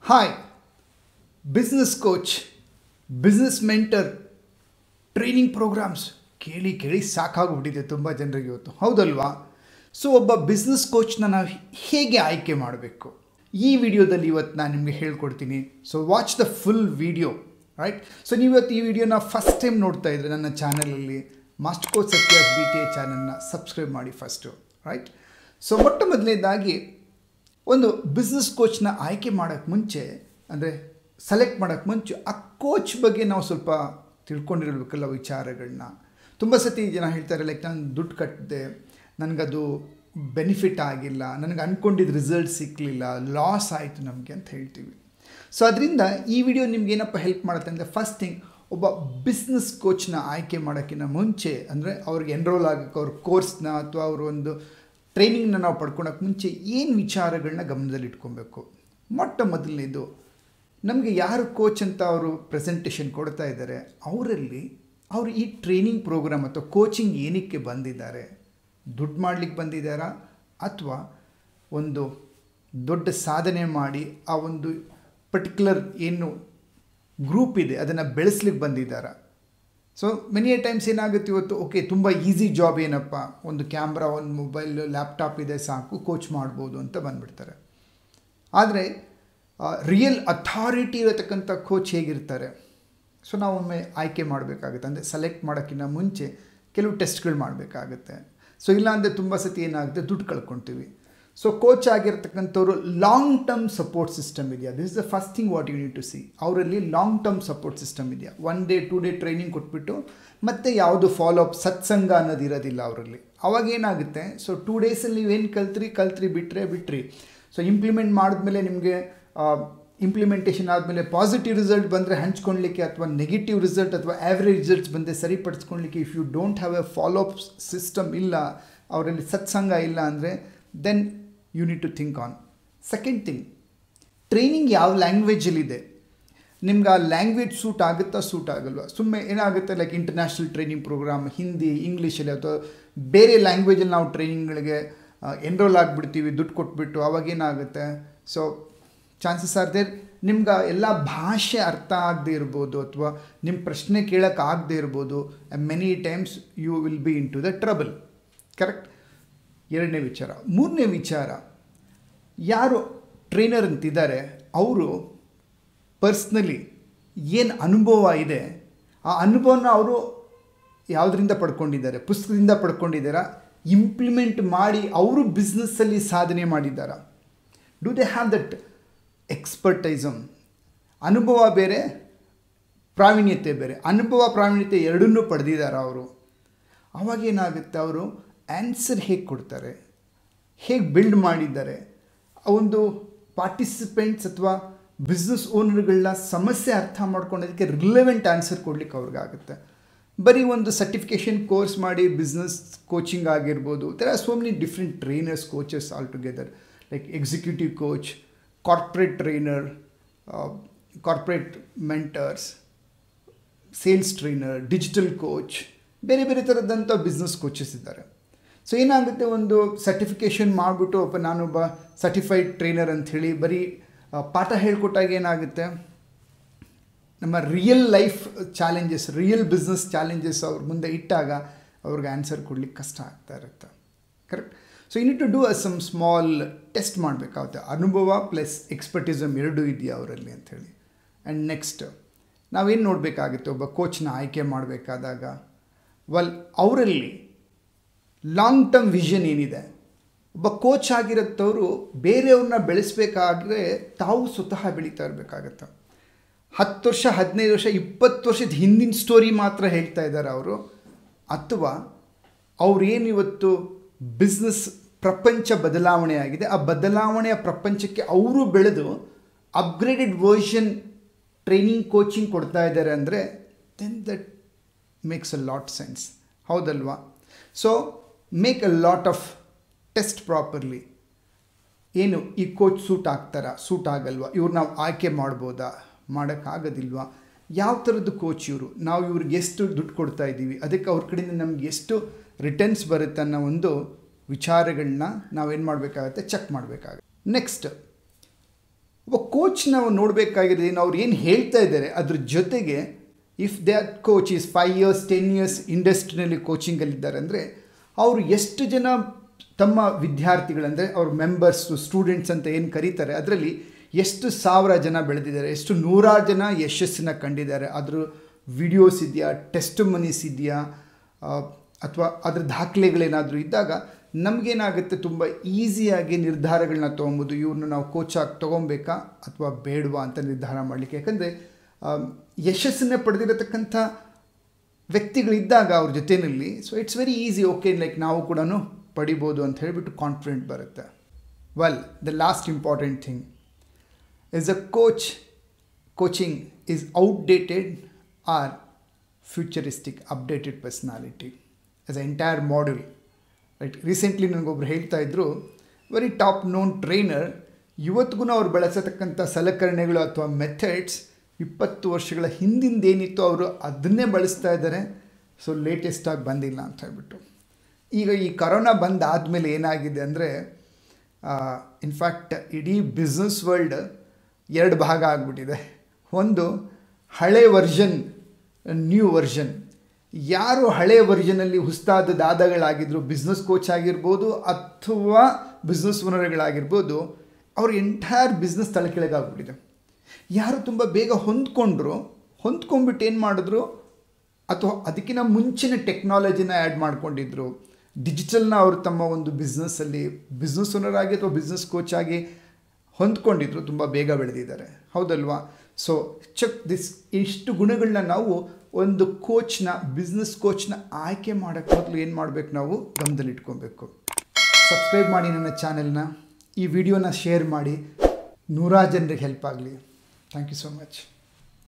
hi business coach business mentor training programs ಕೇಳಿ ಕೇಳಿ ಸಾಕಾಗ್ಬಿಟ್ಟಿದೆ ತುಂಬ ಜನರಿಗೆ ಇವತ್ತು ಹೌದಲ್ವಾ ಸೊ ಒಬ್ಬ ಬಿಸ್ನೆಸ್ ಕೋಚ್ನ ನಾವು ಹೇಗೆ ಆಯ್ಕೆ ಮಾಡಬೇಕು ಈ ವಿಡಿಯೋದಲ್ಲಿ ಇವತ್ತು ನಾನು ನಿಮಗೆ ಹೇಳ್ಕೊಡ್ತೀನಿ so watch the full video right so ನೀವು ಇವತ್ತು ಈ ವಿಡಿಯೋನ ಫಸ್ಟ್ ಟೈಮ್ ನೋಡ್ತಾ ಇದ್ರೆ ನನ್ನ ಚಾನಲಲ್ಲಿ master coach Satyas B T A ಚಾನಲ್ನ ಸಬ್ಸ್ಕ್ರೈಬ್ ಮಾಡಿ ಫಸ್ಟು ರೈಟ್ ಸೊ ಮೊಟ್ಟ ಮೊದಲನೇದಾಗಿ ಒಂದು ಬಿಸ್ನೆಸ್ ಕೋಚ್ನ ಆಯ್ಕೆ ಮಾಡೋಕ್ಕೆ ಮುಂಚೆ ಅಂದರೆ ಸೆಲೆಕ್ಟ್ ಮಾಡೋಕ್ಕೆ ಮುಂಚೆ ಆ ಕೋಚ್ ಬಗ್ಗೆ ನಾವು ಸ್ವಲ್ಪ ತಿಳ್ಕೊಂಡಿರಬೇಕಲ್ಲ ವಿಚಾರಗಳನ್ನ ತುಂಬ ಸತಿ ಜನ ಹೇಳ್ತಾರೆ ಲೈಕ್ ನಾನು ದುಡ್ಡು ಕಟ್ಟಿದೆ ನನಗದು ಬೆನಿಫಿಟ್ ಆಗಿಲ್ಲ ನನಗೆ ಅಂದ್ಕೊಂಡಿದ್ದ ರಿಸಲ್ಟ್ ಸಿಕ್ಕಲಿಲ್ಲ ಲಾಸ್ ಆಯಿತು ನಮಗೆ ಅಂತ ಹೇಳ್ತೀವಿ ಸೊ ಅದರಿಂದ ಈ ವಿಡಿಯೋ ನಿಮ್ಗೆ ಏನಪ್ಪ ಹೆಲ್ಪ್ ಮಾಡುತ್ತೆ ಅಂದರೆ ಫಸ್ಟ್ ಥಿಂಗ್ ಒಬ್ಬ ಬಿಸ್ನೆಸ್ ಕೋಚ್ನ ಆಯ್ಕೆ ಮಾಡೋಕ್ಕಿಂತ ಮುಂಚೆ ಅಂದರೆ ಅವ್ರಿಗೆ ಎನ್ರೋಲ್ ಆಗೋಕ್ಕೆ ಅವ್ರ ಕೋರ್ಸ್ನ ಅಥವಾ ಅವರು ಒಂದು ಟ್ರೈನಿಂಗ್ನ ನಾವು ಪಡ್ಕೊಳಕ್ಕೆ ಮುಂಚೆ ಏನು ವಿಚಾರಗಳನ್ನ ಗಮನದಲ್ಲಿ ಇಟ್ಕೊಬೇಕು ಮೊಟ್ಟ ಮೊದಲನೇದು ನಮಗೆ ಯಾರು ಕೋಚ್ ಅಂತ ಅವರು ಪ್ರೆಸೆಂಟೇಷನ್ ಕೊಡ್ತಾ ಇದ್ದಾರೆ ಅವರಲ್ಲಿ ಅವರು ಈ ಟ್ರೈನಿಂಗ್ ಪ್ರೋಗ್ರಾಮ್ ಅಥವಾ ಕೋಚಿಂಗ್ ಏನಕ್ಕೆ ಬಂದಿದ್ದಾರೆ ದುಡ್ಡು ಮಾಡಲಿಕ್ಕೆ ಬಂದಿದ್ದಾರಾ ಅಥವಾ ಒಂದು ದೊಡ್ಡ ಸಾಧನೆ ಮಾಡಿ ಆ ಒಂದು ಪರ್ಟಿಕ್ಯುಲರ್ ಏನು ಗ್ರೂಪ್ ಇದೆ ಅದನ್ನು ಬೆಳೆಸ್ಲಿಕ್ಕೆ ಬಂದಿದ್ದಾರಾ ಸೊ ಮೆನಿ ಎ ಟೈಮ್ಸ್ ಏನಾಗುತ್ತೆ ಇವತ್ತು ಓಕೆ ತುಂಬ ಈಸಿ ಜಾಬ್ ಏನಪ್ಪ ಒಂದು ಕ್ಯಾಮ್ರಾ ಒಂದು ಮೊಬೈಲ್ ಲ್ಯಾಪ್ಟಾಪ್ ಇದೆ ಸಾಕು ಕೋಚ್ ಮಾಡ್ಬೋದು ಅಂತ ಬಂದುಬಿಡ್ತಾರೆ ಆದರೆ ರಿಯಲ್ ಅಥಾರಿಟಿ ಇರತಕ್ಕಂಥ ಕೋಚ್ ಹೇಗಿರ್ತಾರೆ ಸೊ ನಾವು ಒಮ್ಮೆ ಆಯ್ಕೆ ಮಾಡಬೇಕಾಗುತ್ತೆ ಅಂದರೆ ಸೆಲೆಕ್ಟ್ ಮಾಡೋಕ್ಕಿಂತ ಮುಂಚೆ ಕೆಲವು ಟೆಸ್ಟ್ಗಳು ಮಾಡಬೇಕಾಗುತ್ತೆ ಸೊ ಇಲ್ಲಾಂದರೆ ತುಂಬ ಸತಿ ಏನಾಗುತ್ತೆ ದುಡ್ಡು ಕಳ್ಕೊಳ್ತೀವಿ ಸೊ ಕೋಚ್ ಆಗಿರ್ತಕ್ಕಂಥವ್ರು ಲಾಂಗ್ ಟರ್ಮ್ ಸಪೋರ್ಟ್ ಸಿಸ್ಟಮ್ ಇದೆಯಾ this is the first thing what you need to see ಅವರಲ್ಲಿ ಲಾಂಗ್ ಟರ್ಮ್ ಸಪೋರ್ಟ್ ಸಿಸ್ಟಮ್ ಇದೆಯಾ one day two day training ಕೊಟ್ಬಿಟ್ಟು ಮತ್ತೆ ಯಾವುದು ಫಾಲೋ ಅಪ್ ಸತ್ಸಂಗ ಅನ್ನೋದು ಇರೋದಿಲ್ಲ ಅವರಲ್ಲಿ ಅವಾಗ ಏನಾಗುತ್ತೆ ಸೊ ಟೂ ಡೇಸಲ್ಲಿ ನೀವೇನು ಕಲ್ತ್ರಿ ಕಲ್ತ್ರಿ ಬಿಟ್ಟರೆ ಬಿಟ್ರಿ ಸೊ ಇಂಪ್ಲಿಮೆಂಟ್ ಮಾಡಿದ್ಮೇಲೆ ನಿಮಗೆ ಇಂಪ್ಲಿಮೆಂಟೇಷನ್ ಆದಮೇಲೆ ಪಾಸಿಟಿವ್ ರಿಸಲ್ಟ್ ಬಂದರೆ ಹಂಚ್ಕೊಳ್ಲಿಕ್ಕೆ ಅಥವಾ ನೆಗೆಟಿವ್ ರಿಸಲ್ಟ್ ಅಥವಾ ಆ್ಯಾವ್ರೇಜ್ ರಿಸಲ್ಟ್ಸ್ ಬಂದರೆ ಸರಿಪಡಿಸ್ಕೊಳ್ಲಿಕ್ಕೆ if you don't have a follow up system ಇಲ್ಲ ಅವರಲ್ಲಿ ಸತ್ಸಂಗ ಇಲ್ಲ ಅಂದರೆ then you need to think on second thing training ಯಾವ ಲ್ಯಾಂಗ್ವೇಜಲ್ಲಿದೆ ನಿಮ್ಗೆ ಆ ಲ್ಯಾಂಗ್ವೇಜ್ ಸೂಟ್ ಆಗುತ್ತಾ ಸೂಟ್ ಆಗಲ್ವಾ ಸುಮ್ಮನೆ ಏನಾಗುತ್ತೆ like international training program Hindi ಇಂಗ್ಲೀಷಲ್ಲಿ ಅಥವಾ ಬೇರೆ ಲ್ಯಾಂಗ್ವೇಜಲ್ಲಿ ನಾವು ಟ್ರೈನಿಂಗ್ಗಳಿಗೆ ಎನ್ರೋಲ್ ಆಗಿಬಿಡ್ತೀವಿ ದುಡ್ಡು ಕೊಟ್ಬಿಟ್ಟು ಅವಾಗ ಏನಾಗುತ್ತೆ ಸೊ ಚಾನ್ಸಸ್ ಆರ್ ದೇರ್ ನಿಮ್ಗೆ ಎಲ್ಲ ಭಾಷೆ ಅರ್ಥ ಆಗದೆ ಇರ್ಬೋದು ಅಥವಾ ನಿಮ್ಮ ಪ್ರಶ್ನೆ ಕೇಳೋಕ್ಕಾಗದೇ ಇರ್ಬೋದು many times you will be in to the trouble correct ಎರಡನೇ ವಿಚಾರ ಮೂರನೇ ವಿಚಾರ ಯಾರು ಟ್ರೈನರ್ ಅಂತಿದ್ದಾರೆ ಅವರು ಪರ್ಸ್ನಲಿ ಏನು ಅನುಭವ ಇದೆ ಆ ಅನುಭವನ ಅವರು ಯಾವುದರಿಂದ ಪಡ್ಕೊಂಡಿದ್ದಾರೆ ಪುಸ್ತಕದಿಂದ ಪಡ್ಕೊಂಡಿದ್ದಾರಾ ಇಂಪ್ಲಿಮೆಂಟ್ ಮಾಡಿ ಅವರು ಬಿಸ್ನೆಸ್ಸಲ್ಲಿ ಸಾಧನೆ ಮಾಡಿದ್ದಾರಾ ಡು ದೇ ಹ್ಯಾವ್ ದಟ್ ಎಕ್ಸ್ಪರ್ಟೈಸಮ್ ಅನುಭವ ಬೇರೆ ಪ್ರಾವೀಣ್ಯತೆ ಬೇರೆ ಅನುಭವ ಪ್ರಾವೀಣ್ಯತೆ ಎರಡನ್ನೂ ಪಡೆದಿದ್ದಾರೆ ಅವರು ಅವಾಗೇನಾಗುತ್ತೆ ಅವರು ಆನ್ಸರ್ ಹೇಗೆ ಕೊಡ್ತಾರೆ ಹೇಗೆ ಬಿಲ್ಡ್ ಮಾಡಿದ್ದಾರೆ ಆ ಒಂದು ಪಾರ್ಟಿಸಿಪೆಂಟ್ಸ್ ಅಥವಾ ಬಿಸ್ನೆಸ್ ಓನರ್ಗಳನ್ನ ಸಮಸ್ಯೆ ಅರ್ಥ ಮಾಡ್ಕೊಳ್ಳೋದಕ್ಕೆ ರಿಲೆವೆಂಟ್ ಆನ್ಸರ್ ಕೊಡ್ಲಿಕ್ಕೆ ಅವ್ರಿಗಾಗುತ್ತೆ ಬರೀ ಒಂದು ಸರ್ಟಿಫಿಕೇಷನ್ ಕೋರ್ಸ್ ಮಾಡಿ ಬಿಸ್ನೆಸ್ ಕೋಚಿಂಗ್ ಆಗಿರ್ಬೋದು there are so many different trainers coaches all together like executive coach corporate trainer corporate mentors sales trainer digital coach ಬೇರೆ ಬೇರೆ ಥರದಂಥ ಬಿಸ್ನೆಸ್ ಕೋಚಸ್ ಇದ್ದಾರೆ ಸೊ ಏನಾಗುತ್ತೆ ಒಂದು ಸರ್ಟಿಫಿಕೇಷನ್ ಮಾಡಿಬಿಟ್ಟು ಒಬ್ಬ ನಾನೊಬ್ಬ ಸರ್ಟಿಫೈಡ್ ಟ್ರೈನರ್ ಅಂಥೇಳಿ ಬರೀ ಪಾಠ ಹೇಳ್ಕೊಟ್ಟಾಗ ಏನಾಗುತ್ತೆ ನಮ್ಮ real life challenges real business challenges ಅವ್ರ ಮುಂದೆ ಇಟ್ಟಾಗ ಅವ್ರಿಗೆ ಆನ್ಸರ್ ಕೊಡ್ಲಿಕ್ಕೆ ಕಷ್ಟ ಆಗ್ತಾ ಇರುತ್ತೆ correct so you need to do a some small test ಮಾಡಬೇಕಾಗುತ್ತೆ ಅನುಭವ ಪ್ಲಸ್ ಎಕ್ಸ್ಪರ್ಟಿಸಮ್ ಎರಡೂ ಇದೆಯಾ ಅವರಲ್ಲಿ ಅಂಥೇಳಿ ಆ್ಯಂಡ್ ನೆಕ್ಸ್ಟ್ ನಾವೇನು ನೋಡಬೇಕಾಗುತ್ತೆ ಒಬ್ಬ ಕೋಚ್ನ ಆಯ್ಕೆ ಮಾಡಬೇಕಾದಾಗ ವೆಲ್ ಅವರಲ್ಲಿ ಲಾಂಗ್ ಟರ್ಮ್ ವಿಷನ್ ಏನಿದೆ ಒಬ್ಬ ಕೋಚ್ ಆಗಿರೋಂಥವ್ರು ಬೇರೆಯವ್ರನ್ನ ಬೆಳೆಸಬೇಕಾದ್ರೆ ತಾವು ಸ್ವತಃ ಬೆಳೀತಾ ಇರಬೇಕಾಗತ್ತೆ ಹತ್ತು ವರ್ಷ ಹದಿನೈದು ವರ್ಷ ಇಪ್ಪತ್ತು ವರ್ಷದ ಹಿಂದಿನ ಸ್ಟೋರಿ ಮಾತ್ರ ಹೇಳ್ತಾ ಇದ್ದಾರೆ ಅವರು ಅಥವಾ ಅವ್ರೇನು ಇವತ್ತು ಬಿಸ್ನೆಸ್ ಪ್ರಪಂಚ ಬದಲಾವಣೆ ಆಗಿದೆ ಆ ಬದಲಾವಣೆಯ ಪ್ರಪಂಚಕ್ಕೆ ಅವರು ಬೆಳೆದು ಅಪ್ಗ್ರೇಡೆಡ್ ವರ್ಷನ್ ಟ್ರೈನಿಂಗ್ ಕೋಚಿಂಗ್ ಕೊಡ್ತಾ ಇದ್ದಾರೆ ಅಂದರೆ then that makes a lot sense ಹೌದಲ್ವಾ so make a lot of test properly ಏನು ಈ ಕೋಚ್ ಸೂಟ್ ಆಗ್ತಾರಾ ಸೂಟ್ ಆಗಲ್ವಾ ಇವ್ರು ನಾವು ಆಯ್ಕೆ ಮಾಡ್ಬೋದಾ ಮಾಡೋಕ್ಕಾಗೋದಿಲ್ವಾ ಯಾವ ಥರದ್ದು ಕೋಚ್ ಇವರು ನಾವು ಇವ್ರಿಗೆ ಎಷ್ಟು ದುಡ್ಡು ಕೊಡ್ತಾ ಇದ್ದೀವಿ ಅದಕ್ಕೆ ಅವ್ರ ಕಡೆಯಿಂದ ನಮ್ಗೆ ಎಷ್ಟು ರಿಟರ್ನ್ಸ್ ಬರುತ್ತೆ ಅನ್ನೋ ಒಂದು ವಿಚಾರಗಳನ್ನ ನಾವೇನು ಮಾಡಬೇಕಾಗತ್ತೆ ಚೆಕ್ ಮಾಡಬೇಕಾಗುತ್ತೆ ನೆಕ್ಸ್ಟ್ ಒಬ್ಬ ಕೋಚ್ ನಾವು ನೋಡಬೇಕಾಗಿರೋದು ಏನು ಅವ್ರು ಏನು ಹೇಳ್ತಾ ಇದ್ದಾರೆ ಅದ್ರ ಜೊತೆಗೆ if that coach is five years ten years ಇಂಡಸ್ಟ್ರಿನಲ್ಲಿ ಕೋಚಿಂಗಲ್ಲಿದ್ದಾರೆ ಅಂದರೆ ಅವರು ಎಷ್ಟು ಜನ ತಮ್ಮ ವಿದ್ಯಾರ್ಥಿಗಳಂದರೆ ಅವ್ರ ಮೆಂಬರ್ಸು ಸ್ಟೂಡೆಂಟ್ಸ್ ಅಂತ ಏನು ಕರೀತಾರೆ ಅದರಲ್ಲಿ ಎಷ್ಟು ಸಾವಿರ ಜನ ಬೆಳೆದಿದ್ದಾರೆ ಎಷ್ಟು ನೂರಾರು ಜನ ಯಶಸ್ಸನ್ನು ಕಂಡಿದ್ದಾರೆ ಅದ್ರ ವಿಡಿಯೋಸ್ ಇದೆಯಾ ಟೆಸ್ಟ್ ಮನೀಸ್ ಇದೆಯಾ ಅಥವಾ ಅದ್ರ ದಾಖಲೆಗಳೇನಾದರೂ ಇದ್ದಾಗ ನಮಗೇನಾಗುತ್ತೆ ತುಂಬ ಈಸಿಯಾಗಿ ನಿರ್ಧಾರಗಳನ್ನ ತೊಗೊಬೋದು ಇವ್ರನ್ನ ನಾವು ಕೋಚಾಗಿ ತೊಗೊಬೇಕಾ ಅಥವಾ ಬೇಡವಾ ಅಂತ ನಿರ್ಧಾರ ಮಾಡಲಿಕ್ಕೆ ಯಾಕಂದರೆ ಯಶಸ್ಸನ್ನೇ ಪಡೆದಿರತಕ್ಕಂಥ ವ್ಯಕ್ತಿಗಳಿದ್ದಾಗ ಅವ್ರ ಜೊತೆಯಲ್ಲಿ so it's very easy okay like ನಾವು ಕೂಡ ಪಡಿಬೋದು ಅಂತ ಹೇಳಿಬಿಟ್ಟು ಕಾನ್ಫಿಡೆಂಟ್ ಬರುತ್ತೆ well the last important thing is a coach coaching is outdated or futuristic updated personality as a entire module right recently ನನಗೊಬ್ರು ಹೇಳ್ತಾ ಇದ್ದರು ವೆರಿ ಟಾಪ್ ನೋನ್ ಟ್ರೈನರ್ ಇವತ್ತಿಗೂ ಅವ್ರು ಬಳಸತಕ್ಕಂಥ ಸಲಕರಣೆಗಳು ಅಥವಾ ಮೆಥಡ್ಸ್ ಇಪ್ಪತ್ತು ವರ್ಷಗಳ ಹಿಂದಿಂದ ಏನಿತ್ತು ಅವರು ಅದನ್ನೇ ಬಳಸ್ತಾ ಇದ್ದಾರೆ ಸೊ ಲೇಟೆಸ್ಟಾಗಿ ಬಂದಿಲ್ಲ ಅಂತ ಹೇಳ್ಬಿಟ್ಟು ಈಗ ಈ ಕರೋನಾ ಬಂದಾದಮೇಲೆ ಏನಾಗಿದೆ ಅಂದರೆ ಇನ್ಫ್ಯಾಕ್ಟ್ ಇಡೀ ಬಿಸ್ನೆಸ್ ವರ್ಲ್ಡ್ ಎರಡು ಭಾಗ ಆಗಿಬಿಟ್ಟಿದೆ ಒಂದು ಹಳೆ ವರ್ಷನ್ ನ್ಯೂ ವರ್ಷನ್ ಯಾರು ಹಳೆ ವರ್ಷನಲ್ಲಿ ಹುಸ್ತಾದ ದಾದಗಳಾಗಿದ್ದರು ಬಿಸ್ನೆಸ್ ಕೋಚ್ ಆಗಿರ್ಬೋದು ಅಥವಾ ಬಿಸ್ನೆಸ್ ಓನರ್ಗಳಾಗಿರ್ಬೋದು ಅವ್ರ ಎಂಟೈರ್ ಬಿಸ್ನೆಸ್ ತಲೆಕೆಳಗಾಗ್ಬಿಟ್ಟಿದೆ ಯಾರು ತುಂಬ ಬೇಗ ಹೊಂದ್ಕೊಂಡ್ರು ಹೊಂದ್ಕೊಂಡ್ಬಿಟ್ಟು ಏನು ಮಾಡಿದ್ರು ಅಥವಾ ಅದಕ್ಕಿಂತ ಮುಂಚಿನ ಟೆಕ್ನಾಲಜಿನ ಆ್ಯಡ್ ಮಾಡ್ಕೊಂಡಿದ್ರು ಡಿಜಿಟಲ್ನ ಅವರು ತಮ್ಮ ಒಂದು ಬಿಸ್ನೆಸ್ಸಲ್ಲಿ ಬಿಸ್ನೆಸ್ ಓನರ್ ಆಗಿ ಅಥವಾ ಬಿಸ್ನೆಸ್ ಕೋಚ್ ಆಗಿ ಹೊಂದ್ಕೊಂಡಿದ್ರು ತುಂಬ ಬೇಗ ಬೆಳೆದಿದ್ದಾರೆ ಹೌದಲ್ವಾ ಸೊ ಚೆಕ್ ದಿಸ್ ಇಷ್ಟು ಗುಣಗಳನ್ನ ನಾವು ಒಂದು ಕೋಚ್ನ ಬಿಸ್ನೆಸ್ ಕೋಚ್ನ ಆಯ್ಕೆ ಮಾಡೋಕ್ಕೆ ಮೊದಲು ಏನು ಮಾಡಬೇಕು ನಾವು ಗಮನದಲ್ಲಿಟ್ಕೊಬೇಕು ಸಬ್ಸ್ಕ್ರೈಬ್ ಮಾಡಿ ನನ್ನ ಚಾನೆಲ್ನ ಈ ವಿಡಿಯೋನ ಶೇರ್ ಮಾಡಿ ನೂರಾರು ಜನರಿಗೆ ಹೆಲ್ಪ್ ಆಗಲಿ ಥ್ಯಾಂಕ್ ಯು ಸೋ ಮಚ್